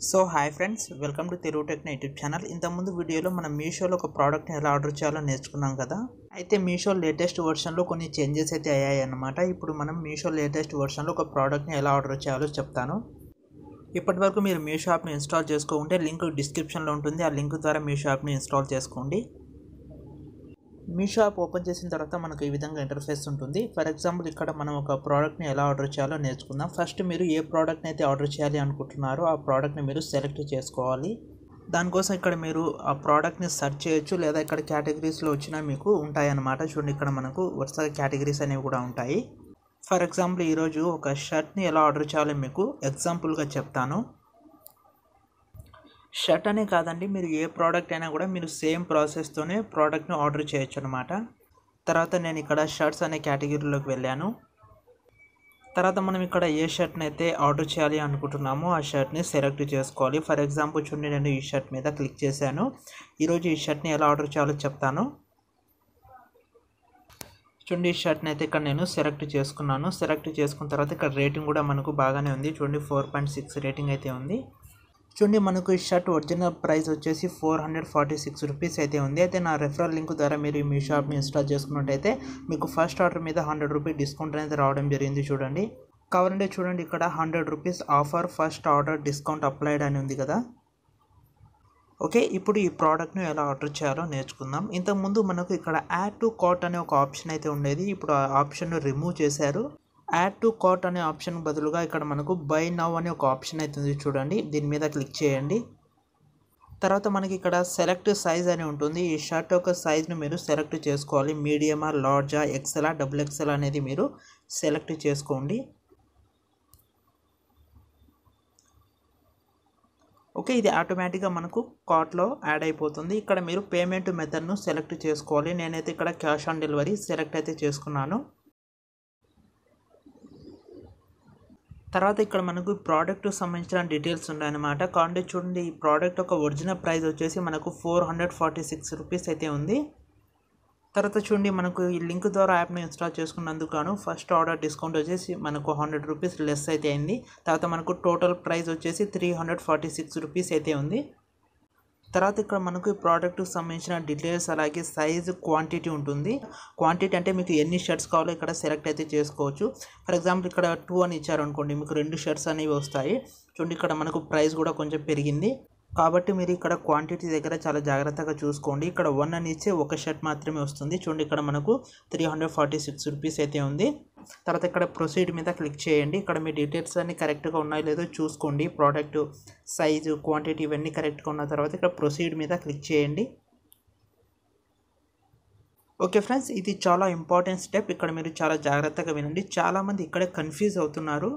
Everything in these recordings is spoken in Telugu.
so hi friends welcome to Telugu టెక్న యూట్యూబ్ ఛానల్ ఇంతకుముందు వీడియోలో మనం మీషోలో ఒక ప్రోడక్ట్ని ఎలా ఆర్డర్ చేయాలో నేర్చుకున్నాం కదా అయితే మీషో లేటెస్ట్ వర్షన్లో కొన్ని చేంజెస్ అయితే అయ్యాయి అన్నమాట ఇప్పుడు మనం మీషో లేటెస్ట్ వర్షన్లో ఒక ప్రోడక్ట్ని ఎలా ఆర్డర్ చేయాలో చెప్తాను ఇప్పటివరకు మీరు మీషో యాప్ని ఇన్స్టాల్ చేసుకోకుంటే లింక్ డిస్క్రిప్షన్లో ఉంటుంది ఆ లింక్ ద్వారా మీషో యాప్ని ఇన్స్టాల్ చేసుకోండి మీషో యాప్ ఓపెన్ చేసిన తర్వాత మనకు ఈ విధంగా ఇంటర్ఫేస్ ఉంటుంది ఫర్ ఎగ్జాంపుల్ ఇక్కడ మనం ఒక ప్రోడక్ట్ని ఎలా ఆర్డర్ చేయాలో నేర్చుకుందాం ఫస్ట్ మీరు ఏ ప్రోడక్ట్ని అయితే ఆర్డర్ చేయాలి అనుకుంటున్నారో ఆ ప్రోడక్ట్ని మీరు సెలెక్ట్ చేసుకోవాలి దానికోసం ఇక్కడ మీరు ఆ ప్రోడక్ట్ని సెర్చ్ చేయొచ్చు లేదా ఇక్కడ కేటగిరీస్లో వచ్చినా మీకు ఉంటాయన్నమాట చూడండి ఇక్కడ మనకు వరుసగా కేటగిరీస్ అనేవి కూడా ఉంటాయి ఫర్ ఎగ్జాంపుల్ ఈరోజు ఒక షర్ట్ని ఎలా ఆర్డర్ చేయాలో మీకు ఎగ్జాంపుల్గా చెప్తాను షర్ట్ అనే కాదండి మీరు ఏ ప్రోడక్ట్ అయినా కూడా మీరు సేమ్ ప్రాసెస్తోనే ప్రోడక్ట్ని ఆర్డర్ చేయొచ్చు అనమాట తర్వాత నేను ఇక్కడ షర్ట్స్ అనే కేటగిరీలోకి వెళ్ళాను తర్వాత మనం ఇక్కడ ఏ షర్ట్ని అయితే ఆర్డర్ చేయాలి అనుకుంటున్నామో ఆ షర్ట్ని సెలెక్ట్ చేసుకోవాలి ఫర్ ఎగ్జాంపుల్ చూడండి నేను ఈ షర్ట్ మీద క్లిక్ చేశాను ఈరోజు ఈ షర్ట్ని ఎలా ఆర్డర్ చేయాలో చెప్తాను చూడండి ఈ షర్ట్ని అయితే ఇక్కడ నేను సెలెక్ట్ చేసుకున్నాను సెలెక్ట్ చేసుకున్న తర్వాత ఇక్కడ రేటింగ్ కూడా మనకు బాగానే ఉంది చూడండి ఫోర్ పాయింట్ సిక్స్ రేటింగ్ అయితే ఉంది చూడండి మనకు ఈ షర్ట్ ఒరిజినల్ ప్రైస్ వచ్చేసి four hundred forty six rupees అయితే ఉంది అయితే నా రెఫరల్ లింక్ ద్వారా మీరు మీ షాప్ని ఇన్స్టాల్ చేసుకున్నట్టయితే మీకు ఫస్ట్ ఆర్డర్ మీద హండ్రెడ్ రూపీస్ డిస్కౌంట్ అనేది రావడం జరిగింది చూడండి కావాలంటే చూడండి ఇక్కడ hundred rupees offer first order discount applied అని ఉంది కదా ఓకే ఇప్పుడు ఈ ప్రోడక్ట్ను ఎలా ఆర్డర్ చేయాలో నేర్చుకుందాం ఇంతకుముందు మనకు ఇక్కడ యాడ్ టు కార్ట్ అనే ఒక ఆప్షన్ అయితే ఉండేది ఇప్పుడు ఆ ఆప్షన్ను రిమూవ్ చేశారు యాడ్ టు కార్ట్ అనే ఆప్షన్ బదులుగా ఇక్కడ మనకు బై నవ్ అనే ఒక ఆప్షన్ అయితే ఉంది చూడండి దీని మీద క్లిక్ చేయండి తర్వాత మనకి ఇక్కడ సెలెక్ట్ సైజ్ అని ఉంటుంది ఈ షర్ట్ యొక్క సైజ్ను మీరు సెలెక్ట్ చేసుకోవాలి మీడియమా లార్జా ఎక్సెలా డబుల్ ఎక్సెల్ అనేది మీరు సెలెక్ట్ చేసుకోండి ఓకే ఇది ఆటోమేటిక్గా మనకు కార్ట్లో యాడ్ అయిపోతుంది ఇక్కడ మీరు పేమెంట్ మెథడ్ను సెలెక్ట్ చేసుకోవాలి నేనైతే ఇక్కడ క్యాష్ ఆన్ డెలివరీ సెలెక్ట్ అయితే చేసుకున్నాను తర్వాత ఇక్కడ మనకు ప్రోడక్ట్ సంబంధించిన డీటెయిల్స్ ఉన్నాయన్నమాట కాండి చూడండి ఈ ప్రోడక్ట్ యొక్క ఒరిజినల్ ప్రైస్ వచ్చేసి మనకు four hundred forty six rupees అయితే ఉంది తర్వాత చూడండి మనకు ఈ లింక్ ద్వారా యాప్ని ఇన్స్టాల్ చేసుకున్నందుకు గాను ఫస్ట్ ఆర్డర్ డిస్కౌంట్ వచ్చేసి మనకు హండ్రెడ్ రూపీస్ లెస్ అయితే అయింది తర్వాత మనకు టోటల్ ప్రైస్ వచ్చేసి three hundred forty six rupees అయితే ఉంది తర్వాత ఇక్కడ మనకు ఈ ప్రోడక్ట్కి సంబంధించిన డీటెయిల్స్ అలాగే సైజ్ క్వాంటిటీ ఉంటుంది క్వాంటిటీ అంటే మీకు ఎన్ని షర్ట్స్ కావాలో ఇక్కడ సెలెక్ట్ అయితే చేసుకోవచ్చు ఫర్ ఎగ్జాంపుల్ ఇక్కడ టూ అని ఇచ్చారనుకోండి మీకు రెండు షర్ట్స్ అనేవి వస్తాయి చూడండి ఇక్కడ మనకు ప్రైస్ కూడా కొంచెం పెరిగింది కాబట్టి మీరు ఇక్కడ క్వాంటిటీ దగ్గర చాలా జాగ్రత్తగా చూసుకోండి ఇక్కడ వన్ అని ఇచ్చే ఒక షర్ట్ మాత్రమే వస్తుంది చూడండి ఇక్కడ మనకు three hundred forty six rupees అయితే ఉంది తర్వాత ఇక్కడ ప్రొసీడ్ మీద క్లిక్ చేయండి ఇక్కడ మీ డీటెయిల్స్ అన్ని కరెక్ట్గా ఉన్నాయో లేదో చూసుకోండి ప్రోడక్ట్ సైజు క్వాంటిటీ ఇవన్నీ కరెక్ట్గా ఉన్న తర్వాత ఇక్కడ ప్రొసీడ్ మీద క్లిక్ చేయండి ఓకే ఫ్రెండ్స్ ఇది చాలా ఇంపార్టెంట్ స్టెప్ ఇక్కడ మీరు చాలా జాగ్రత్తగా వినండి చాలామంది ఇక్కడే కన్ఫ్యూజ్ అవుతున్నారు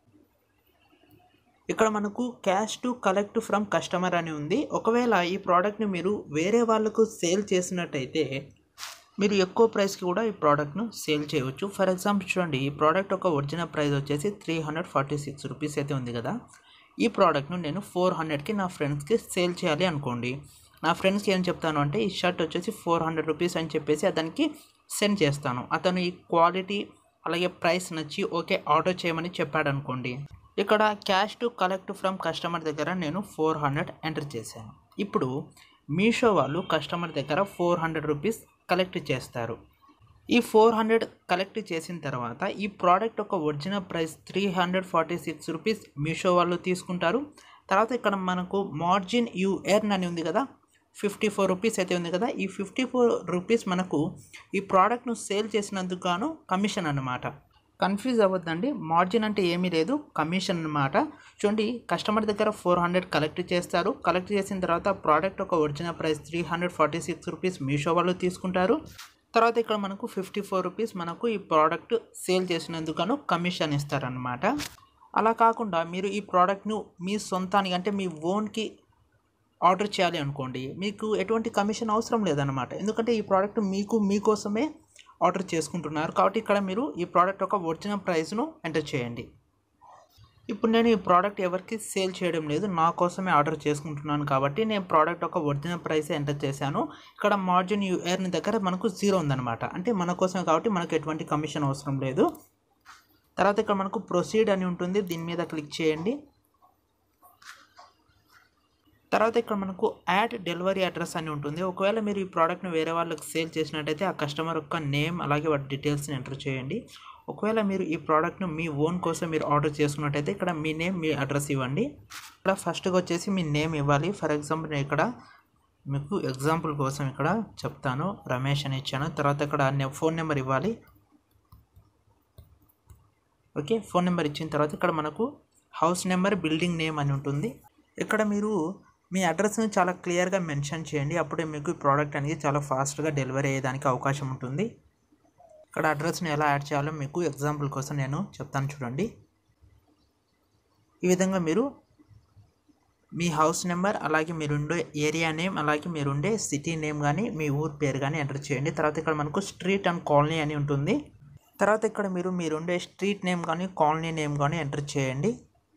ఇక్కడ మనకు cash to collect from customer అని ఉంది ఒకవేళ ఈ ప్రోడక్ట్ని మీరు వేరే వాళ్ళకు సేల్ చేసినట్టయితే మీరు ఎక్కువ ప్రైస్కి కూడా ఈ ప్రోడక్ట్ను సేల్ చేయవచ్చు ఫర్ ఎగ్జాంపుల్ చూడండి ఈ ప్రోడక్ట్ ఒక ఒరిజినల్ ప్రైస్ వచ్చేసి three hundred forty six rupees అయితే ఉంది కదా ఈ ప్రోడక్ట్ను నేను ఫోర్ హండ్రెడ్కి నా ఫ్రెండ్స్కి సేల్ చేయాలి అనుకోండి నా ఫ్రెండ్స్కి ఏం చెప్తాను అంటే ఈ షర్ట్ వచ్చేసి ఫోర్ హండ్రెడ్ రూపీస్ అని చెప్పేసి అతనికి సెండ్ చేస్తాను అతను ఈ క్వాలిటీ అలాగే ప్రైస్ నచ్చి ఓకే ఆర్డర్ చేయమని చెప్పాడు అనుకోండి ఇక్కడ cash to collect from customer దగ్గర నేను ఫోర్ హండ్రెడ్ ఎంటర్ చేశాను ఇప్పుడు మీషో వాళ్ళు కస్టమర్ దగ్గర ఫోర్ హండ్రెడ్ రూపీస్ కలెక్ట్ చేస్తారు ఈ ఫోర్ హండ్రెడ్ కలెక్ట్ చేసిన తర్వాత ఈ ప్రోడక్ట్ యొక్క original price three hundred forty six rupees Meesho వాళ్ళు తీసుకుంటారు తర్వాత ఇక్కడ మనకు మార్జిన్ యూ ఎర్న్ అని ఉంది కదా ఫిఫ్టీ ఫోర్ రూపీస్ అయితే ఉంది కదా ఈ ఫిఫ్టీ ఫోర్ రూపీస్ మనకు ఈ ప్రోడక్ట్ను సేల్ చేసినందుకు గాను కమిషన్ అన్నమాట కన్ఫ్యూజ్ అవ్వద్దండి మార్జిన్ అంటే ఏమీ లేదు కమిషన్ అనమాట చూడండి కస్టమర్ దగ్గర ఫోర్ హండ్రెడ్ కలెక్ట్ చేస్తారు కలెక్ట్ చేసిన తర్వాత ప్రోడక్ట్ ఒక original price three hundred forty six rupees Meesho వాళ్ళు తీసుకుంటారు తర్వాత ఇక్కడ మనకు ఫిఫ్టీ ఫోర్ రూపీస్ మనకు ఈ ప్రోడక్ట్ సేల్ చేసినందుకు కమిషన్ ఇస్తారనమాట అలా కాకుండా మీరు ఈ ప్రోడక్ట్ను మీ సొంతానికి అంటే మీ ఓన్కి ఆర్డర్ చేయాలి అనుకోండి మీకు ఎటువంటి కమిషన్ అవసరం లేదనమాట ఎందుకంటే ఈ ప్రోడక్ట్ మీకు మీకోసమే ఆర్డర్ చేసుకుంటున్నారు కాబట్టి ఇక్కడ మీరు ఈ ప్రోడక్ట్ యొక్క ఒరిజినల్ ప్రైస్ను ఎంటర్ చేయండి ఇప్పుడు నేను ఈ ప్రోడక్ట్ ఎవరికి సేల్ చేయడం లేదు నా కోసమే ఆర్డర్ చేసుకుంటున్నాను కాబట్టి నేను ప్రోడక్ట్ యొక్క ఒరిజినల్ ప్రైస్ ఎంటర్ చేశాను ఇక్కడ మార్జిన్ యూఎర్ని దగ్గర మనకు జీరో ఉందన్నమాట అంటే మన కోసమే కాబట్టి మనకు ఎటువంటి కమిషన్ అవసరం లేదు తర్వాత ఇక్కడ మనకు ప్రొసీడ్ అని ఉంటుంది దీని మీద క్లిక్ చేయండి తర్వాత ఇక్కడ మనకు యాడ్ డెలివరీ అడ్రస్ అని ఉంటుంది ఒకవేళ మీరు ఈ ప్రోడక్ట్ని వేరే వాళ్ళకి సేల్ చేసినట్టయితే ఆ కస్టమర్ యొక్క నేమ్ అలాగే వాటి డీటెయిల్స్ని ఎంటర్ చేయండి ఒకవేళ మీరు ఈ ప్రోడక్ట్ను మీ ఓన్ కోసం మీరు ఆర్డర్ చేసుకున్నట్టయితే ఇక్కడ మీ నేమ్ మీ అడ్రస్ ఇవ్వండి ఇక్కడ ఫస్ట్గా వచ్చేసి మీ నేమ్ ఇవ్వాలి ఫర్ ఎగ్జాంపుల్ నేను ఇక్కడ మీకు ఎగ్జాంపుల్ కోసం ఇక్కడ చెప్తాను రమేష్ అని ఇచ్చాను తర్వాత ఇక్కడ ఫోన్ నెంబర్ ఇవ్వాలి ఓకే ఫోన్ నెంబర్ ఇచ్చిన తర్వాత ఇక్కడ మనకు హౌస్ నెంబర్ బిల్డింగ్ నేమ్ అని ఉంటుంది ఇక్కడ మీరు మీ అడ్రస్ని చాలా క్లియర్గా మెన్షన్ చేయండి అప్పుడే మీకు ఈ ప్రోడక్ట్ అనేది చాలా ఫాస్ట్గా డెలివరీ అయ్యేదానికి అవకాశం ఉంటుంది ఇక్కడ అడ్రస్ని ఎలా యాడ్ చేయాలో మీకు ఎగ్జాంపుల్ కోసం నేను చెప్తాను చూడండి ఈ విధంగా మీరు మీ హౌస్ నెంబర్ అలాగే మీరుండే ఏరియా నేమ్ అలాగే మీరుండే సిటీ నేమ్ కానీ మీ ఊరు పేరు కానీ ఎంటర్ చేయండి తర్వాత ఇక్కడ మనకు స్ట్రీట్ అండ్ కాలనీ అని ఉంటుంది తర్వాత ఇక్కడ మీరు మీరుండే స్ట్రీట్ నేమ్ కానీ కాలనీ నేమ్ కానీ ఎంటర్ చేయండి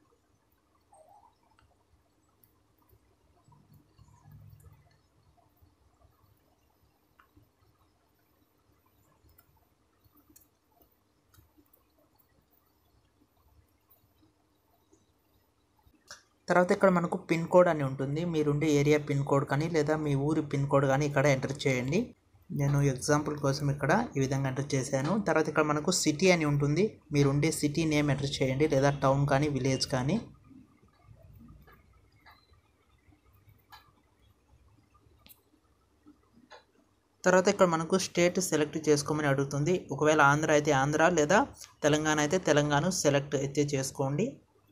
తర్వాత ఇక్కడ మనకు పిన్ కోడ్ అని ఉంటుంది మీరుండే ఏరియా పిన్ కోడ్ కానీ లేదా మీ ఊరి పిన్ కోడ్ కానీ ఇక్కడ ఎంటర్ చేయండి నేను ఎగ్జాంపుల్ కోసం ఇక్కడ ఈ విధంగా ఎంటర్ చేశాను తర్వాత ఇక్కడ మనకు సిటీ అని ఉంటుంది మీరుండే సిటీ నేమ్ ఎంటర్ చేయండి లేదా టౌన్ కానీ విలేజ్ కానీ తర్వాత ఇక్కడ మనకు స్టేట్ సెలెక్ట్ చేసుకోమని అడుగుతుంది ఒకవేళ ఆంధ్ర అయితే ఆంధ్ర లేదా తెలంగాణ అయితే తెలంగాణ సెలెక్ట్ అయితే చేసుకోండి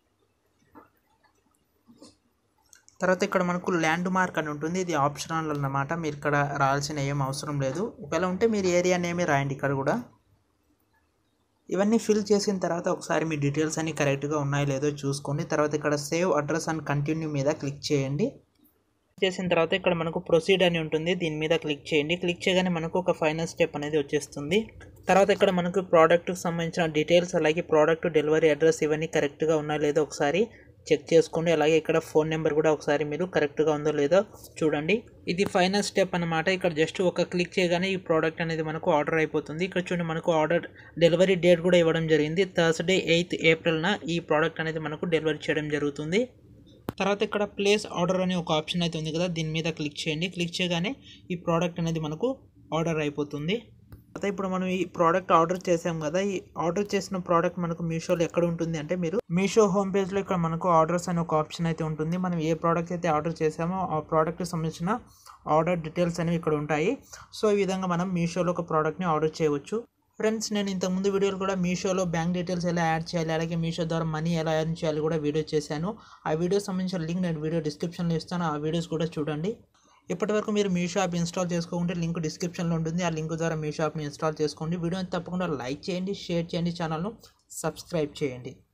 తర్వాత ఇక్కడ మనకు ల్యాండ్ మార్క్ అని ఉంటుంది ఇది ఆప్షనల్ అన్నమాట మీరు ఇక్కడ రాయాల్సిన ఏం అవసరం లేదు ఒకవేళ ఉంటే మీరు ఏరియా నేమే రాయండి ఇక్కడ కూడా ఇవన్నీ ఫిల్ చేసిన తర్వాత ఒకసారి మీ డీటెయిల్స్ అన్ని కరెక్ట్గా ఉన్నాయో లేదో చూసుకోండి తర్వాత ఇక్కడ సేవ్ అడ్రస్ అండ్ కంటిన్యూ మీద క్లిక్ చేయండి చేసిన తర్వాత ఇక్కడ మనకు ప్రొసీడ్ అని ఉంటుంది దీని మీద క్లిక్ చేయండి క్లిక్ చేయగానే మనకు ఒక ఫైనల్ స్టెప్ అనేది వచ్చేస్తుంది తర్వాత ఇక్కడ మనకు ప్రోడక్ట్కి సంబంధించిన డీటెయిల్స్ అలాగే ప్రోడక్ట్ డెలివరీ అడ్రస్ ఇవన్నీ కరెక్ట్గా ఉన్నాయో లేదో ఒకసారి చెక్ చేసుకోండి అలాగే ఇక్కడ ఫోన్ నెంబర్ కూడా ఒకసారి మీరు కరెక్ట్గా ఉందో లేదో చూడండి ఇది ఫైనల్ స్టెప్ అనమాట ఇక్కడ జస్ట్ ఒక క్లిక్ చేయగానే ఈ ప్రోడక్ట్ అనేది మనకు ఆర్డర్ అయిపోతుంది ఇక్కడ చూడండి మనకు ఆర్డర్ డెలివరీ డేట్ కూడా ఇవ్వడం జరిగింది థర్స్డే ఎయిత్ ఏప్రిల్న ఈ ప్రోడక్ట్ అనేది మనకు డెలివరీ చేయడం జరుగుతుంది తర్వాత ఇక్కడ ప్లేస్ ఆర్డర్ అనే ఒక ఆప్షన్ అయితే ఉంది కదా దీని మీద క్లిక్ చేయండి క్లిక్ చేయగానే ఈ ప్రోడక్ట్ అనేది మనకు ఆర్డర్ అయిపోతుంది తర్వాత ఇప్పుడు మనం ఈ ప్రోడక్ట్ ఆర్డర్ చేసాం కదా ఈ ఆర్డర్ చేసిన ప్రోడక్ట్ మనకు మీషోలో ఎక్కడ ఉంటుంది అంటే మీరు మీషో హోమ్ పేజ్లో ఇక్కడ మనకు ఆర్డర్స్ అనే ఒక ఆప్షన్ అయితే ఉంటుంది మనం ఏ ప్రోడక్ట్ అయితే ఆర్డర్ చేసామో ఆ ప్రోడక్ట్కి సంబంధించిన ఆర్డర్ డీటెయిల్స్ అనేవి ఇక్కడ ఉంటాయి సో ఈ విధంగా మనం మీషోలో ఒక ప్రోడక్ట్ని ఆర్డర్ చేయవచ్చు ఫ్రెండ్స్ నేను ఇంతకుముందు వీడియోలు కూడా మీషోలో బ్యాంక్ డీటెయిల్స్ ఎలా యాడ్ చేయాలి అలాగే మీషో ద్వారా మనీ ఎలా ఎర్న్ చేయాలి కూడా వీడియో చేశాను ఆ వీడియో సంబంధించిన లింక్ నేను వీడియో డిస్క్రిప్షన్లో ఇస్తాను ఆ వీడియోస్ కూడా చూడండి ఇప్పటివరకు మీరు మీ షాప్ ఇన్స్టాల్ చేసుకోకుంటే లింక్ డిస్క్రిప్షన్లో ఉంటుంది ఆ లింక్ ద్వారా మీ షాప్ని ఇన్స్టాల్ చేసుకోండి వీడియోని తప్పకుండా లైక్ చేయండి షేర్ చేయండి ఛానల్ను సబ్స్క్రైబ్ చేయండి